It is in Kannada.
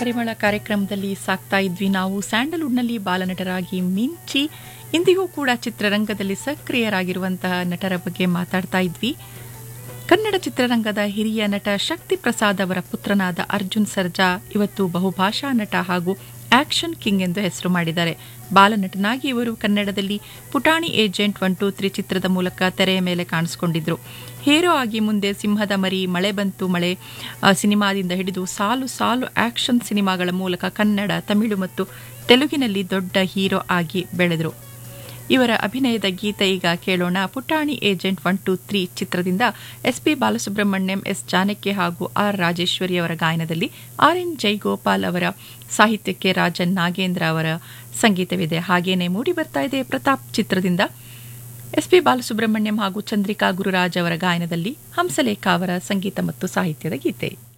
ಪರಿಮಳ ಕಾರ್ಯಕ್ರಮದಲ್ಲಿ ಸಾಕ್ತಾ ಇದ್ವಿ ನಾವು ಸ್ಯಾಂಡಲ್ವುಡ್ನಲ್ಲಿ ಬಾಲನಟರಾಗಿ ಮಿಂಚಿ ಇಂದಿಗೂ ಕೂಡ ಚಿತ್ರರಂಗದಲ್ಲಿ ಸಕ್ರಿಯರಾಗಿರುವಂತಹ ನಟರ ಬಗ್ಗೆ ಮಾತಾಡ್ತಾ ಇದ್ವಿ ಕನ್ನಡ ಚಿತ್ರರಂಗದ ಹಿರಿಯ ನಟ ಶಕ್ತಿ ಪ್ರಸಾದ್ ಅವರ ಪುತ್ರನಾದ ಅರ್ಜುನ್ ಸರ್ಜಾ ಇವತ್ತು ಬಹುಭಾಷಾ ನಟ ಹಾಗೂ ಆಕ್ಷನ್ ಕಿಂಗ್ ಎಂದು ಹೆಸರು ಮಾಡಿದ್ದಾರೆ ಬಾಲನಟನಾಗಿ ಇವರು ಕನ್ನಡದಲ್ಲಿ ಪುಟಾಣಿ ಏಜೆಂಟ್ ಒನ್ ಟೂ ತ್ರೀ ಚಿತ್ರದ ಮೂಲಕ ತೆರೆಯ ಮೇಲೆ ಕಾಣಿಸಿಕೊಂಡಿದ್ರು ಹೀರೋ ಆಗಿ ಮುಂದೆ ಸಿಂಹದ ಮರಿ ಮಳೆ ಬಂತು ಮಳೆ ಆ, ಸಿನಿಮಾದಿಂದ ಹಿಡಿದು ಸಾಲು ಸಾಲು ಆಕ್ಷನ್ ಸಿನಿಮಾಗಳ ಮೂಲಕ ಕನ್ನಡ ತಮಿಳು ಮತ್ತು ತೆಲುಗಿನಲ್ಲಿ ದೊಡ್ಡ ಹೀರೋ ಆಗಿ ಬೆಳೆದರು ಇವರ ಅಭಿನಯದ ಗೀತೆ ಈಗ ಕೇಳೋಣ ಪುಟಾಣಿ ಏಜೆಂಟ್ ಒನ್ ಟೂ ತ್ರೀ ಚಿತ್ರದಿಂದ S P Balasubrahmanyam S Janaki ಹಾಗೂ ಆರ್ ರಾಜೇಶ್ವರಿ ಅವರ ಗಾಯನದಲ್ಲಿ ಆರ್ ಎನ್ ಜೈಗೋಪಾಲ್ ಅವರ ಸಾಹಿತ್ಯಕ್ಕೆ ರಾಜನ್ ನಾಗೇಂದ್ರ ಅವರ ಸಂಗೀತವಿದೆ ಹಾಗೇನೆ ಮೂಡಿ ಬರ್ತಾ ಇದೆ ಪ್ರತಾಪ್ ಚಿತ್ರದಿಂದ ಎಸ್ ಪಿ ಬಾಲಸುಬ್ರಹ್ಮಣ್ಯಂ ಹಾಗೂ ಚಂದ್ರಿಕಾ ಗುರುರಾಜ್ ಅವರ ಗಾಯನದಲ್ಲಿ ಹಂಸಲೇಖ ಅವರ ಸಂಗೀತ ಮತ್ತು ಸಾಹಿತ್ಯದ ಗೀತೆ